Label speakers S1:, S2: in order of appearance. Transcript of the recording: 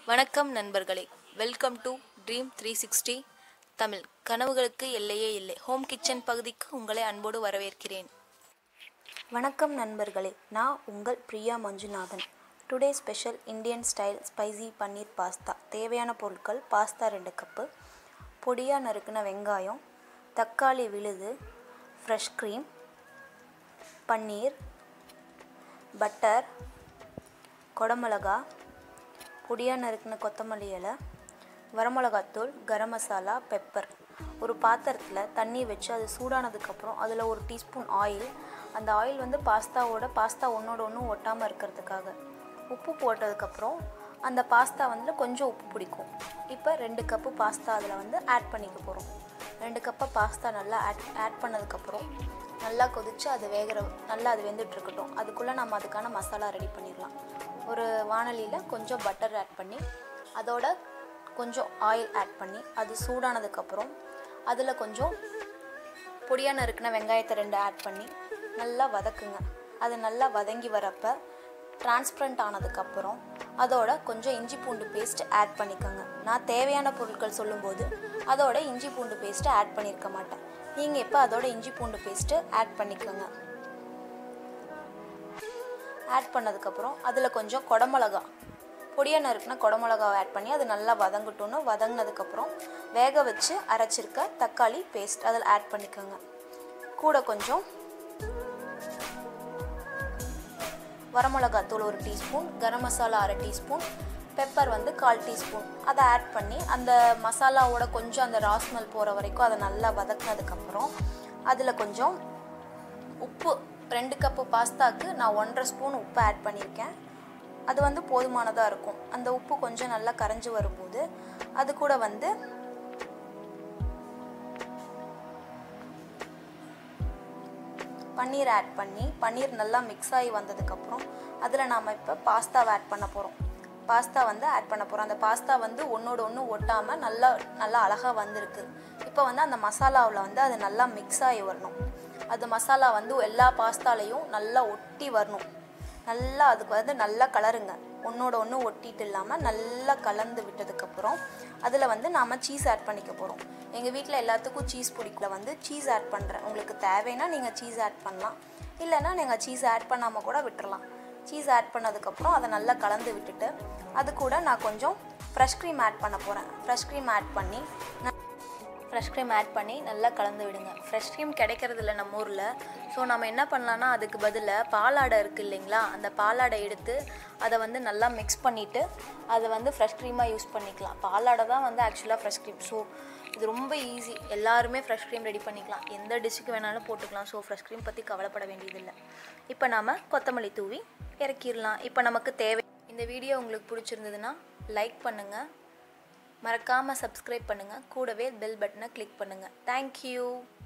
S1: வணக்கம் நண்பர்களே welcome to dream three sixty Tamil கனவுகளுக்கு எல்லையே இல்லை ஹோம் கிச்சன் பகுதிக்கு உங்களை அன்போடு வரவேற்கிறேன்
S2: வணக்கம் நண்பர்களே நான் உங்கள் Priya Manjunathan today special Indian style spicy paneer pasta தேவையான பொருட்கள் பாஸ்தா ரெண்டு கப்பு பொடியாக நறுக்கின வெங்காயம் தக்காளி விழுது ஃப்ரெஷ் க்ரீம் பன்னீர் பட்டர் கொடமிளகா பொடியாக நறுக்கின கொத்தமல்லி இலை வரமிளகாத்தூள் கரம் மசாலா பெப்பர் ஒரு பாத்திரத்தில் தண்ணி வச்சு அது சூடானதுக்கப்புறம் அதில் ஒரு டீஸ்பூன் ஆயில் அந்த ஆயில் வந்து பாஸ்தாவோட பாஸ்தா ஒன்றோட ஒன்று ஒட்டாமல் இருக்கிறதுக்காக உப்பு போட்டதுக்கப்புறம் அந்த பாஸ்தா வந்து கொஞ்சம் உப்பு பிடிக்கும் இப்போ ரெண்டு கப்பு பாஸ்தா அதில் வந்து ஆட் பண்ணிக்க போகிறோம் ரெண்டு கப்பை பாஸ்தா நல்லா ஆட் ஆட் பண்ணதுக்கப்புறம் நல்லா கொதித்து அது வேகிற நல்லா அது வெந்துட்டு இருக்கட்டும் அதுக்குள்ளே நம்ம அதுக்கான மசாலா ரெடி பண்ணிடலாம் ஒரு வாணலியில் கொஞ்சம் பட்டர் ஆட் பண்ணி அதோட கொஞ்சம் ஆயில் ஆட் பண்ணி அது சூடானதுக்கப்புறம் அதில் கொஞ்சம் பொடியான நறுக்கின வெங்காயத்தை ரெண்டு ஆட் பண்ணி நல்லா வதக்குங்க அது நல்லா வதங்கி வரப்போ டிரான்ஸ்பரண்ட் ஆனதுக்கப்புறம் அதோட கொஞ்சம் இஞ்சி பூண்டு பேஸ்ட் ஆட் பண்ணிக்கோங்க நான் தேவையான பொருட்கள் சொல்லும்போது அதோட இஞ்சி பூண்டு பேஸ்ட்டு ஆட் பண்ணியிருக்க மாட்டேன் நீங்கள் இப்போ அதோட இஞ்சி பூண்டு பேஸ்ட்டு ஆட் பண்ணிக்கோங்க ஆட் பண்ணதுக்கப்புறம் அதில் கொஞ்சம் குடமிளகா பொடியாக நறுக்குனா குடமிளகாவை ஆட் பண்ணி அது நல்லா வதங்கட்டும்னு வதங்கினதுக்கப்புறம் வேக வச்சு அரைச்சிருக்க தக்காளி பேஸ்ட் அதில் ஆட் பண்ணிக்கோங்க கூட கொஞ்சம் வரமிளகாத்தூள் ஒரு டீஸ்பூன் கரம் மசாலா அரை டீஸ்பூன் பெப்பர் வந்து கால் டீஸ்பூன் அதை ஆட் பண்ணி அந்த மசாலாவோட கொஞ்சம் அந்த ராஸ்மெல் போகிற வரைக்கும் அதை நல்லா வதக்குனதுக்கப்புறம் அதில் கொஞ்சம் உப்பு ரெண்டு கப்பு பாஸ்தாக்கு நான் ஒன்றரை ஸ்பூன் உப்பு ஆட் பண்ணியிருக்கேன் அது வந்து போதுமானதாக இருக்கும் அந்த உப்பு கொஞ்சம் நல்லா கரைஞ்சி வரும்போது அது கூட வந்து பன்னீர் ஆட் பண்ணி பன்னீர் நல்லா மிக்ஸ் ஆகி வந்ததுக்கப்புறம் அதில் நாம் இப்போ பாஸ்தாவை ஆட் பண்ண போகிறோம் பாஸ்தா வந்து ஆட் பண்ண போகிறோம் அந்த பாஸ்தா வந்து ஒன்றோட ஒன்று ஒட்டாமல் நல்லா நல்லா அழகாக வந்திருக்கு இப்போ வந்து அந்த மசாலாவில் வந்து அது நல்லா மிக்ஸ் ஆகி வரணும் அது மசாலா வந்து எல்லா பாஸ்தாலையும் நல்லா ஒட்டி வரணும் நல்லா அதுக்கு வந்து நல்லா கலருங்க ஒன்றோட ஒன்று ஒட்டிட்டு இல்லாமல் நல்லா கலந்து விட்டதுக்கப்புறம் அதில் வந்து நாம் சீஸ் ஆட் பண்ணிக்க போகிறோம் எங்கள் வீட்டில் எல்லாத்துக்கும் சீஸ் பிடிக்கல வந்து சீஸ் ஆட் பண்ணுறேன் உங்களுக்கு தேவைன்னா நீங்கள் சீஸ் ஆட் பண்ணலாம் இல்லைன்னா நீங்கள் சீஸ் ஆட் பண்ணாமல் கூட விட்டுறலாம் சீஸ் ஆட் பண்ணதுக்கப்புறம் அதை நல்லா கலந்து விட்டுட்டு அது கூட நான் கொஞ்சம் ஃப்ரெஷ் க்ரீம் ஆட் பண்ண போகிறேன் ஃப்ரெஷ் க்ரீம் ஆட் பண்ணி நான் ஃப்ரெஷ் க்ரீம் ஆட் பண்ணி நல்லா கலந்து விடுங்க ஃப்ரெஷ் க்ரீம் கிடைக்கிறது இல்லை நம்ம ஊரில் ஸோ நம்ம என்ன பண்ணலான்னா அதுக்கு பதிலாக பாலாடை இருக்குது இல்லைங்களா அந்த பாலாடை எடுத்து அதை வந்து நல்லா மிக்ஸ் பண்ணிவிட்டு அதை வந்து ஃப்ரெஷ் க்ரீமாக யூஸ் பண்ணிக்கலாம் பாலாடை தான் வந்து ஆக்சுவலாக ஃப்ரெஷ் க்ரீம் ஸோ இது ரொம்ப ஈஸி எல்லாருமே ஃப்ரெஷ் க்ரீம் ரெடி பண்ணிக்கலாம் எந்த டிஷ்ஷுக்கு வேணாலும் போட்டுக்கலாம் ஸோ ஃப்ரெஷ் க்ரீம் பற்றி கவலைப்பட வேண்டியதில்லை இப்போ நாம் கொத்தமல்லி தூவி இறக்கிடலாம் இப்போ நமக்கு தேவை இந்த வீடியோ உங்களுக்கு பிடிச்சிருந்ததுன்னா லைக் பண்ணுங்கள் மறக்காமல் சப்ஸ்கிரைப் பண்ணுங்கள் கூடவே பெல் பட்டனை கிளிக் பண்ணுங்கள் தேங்க்யூ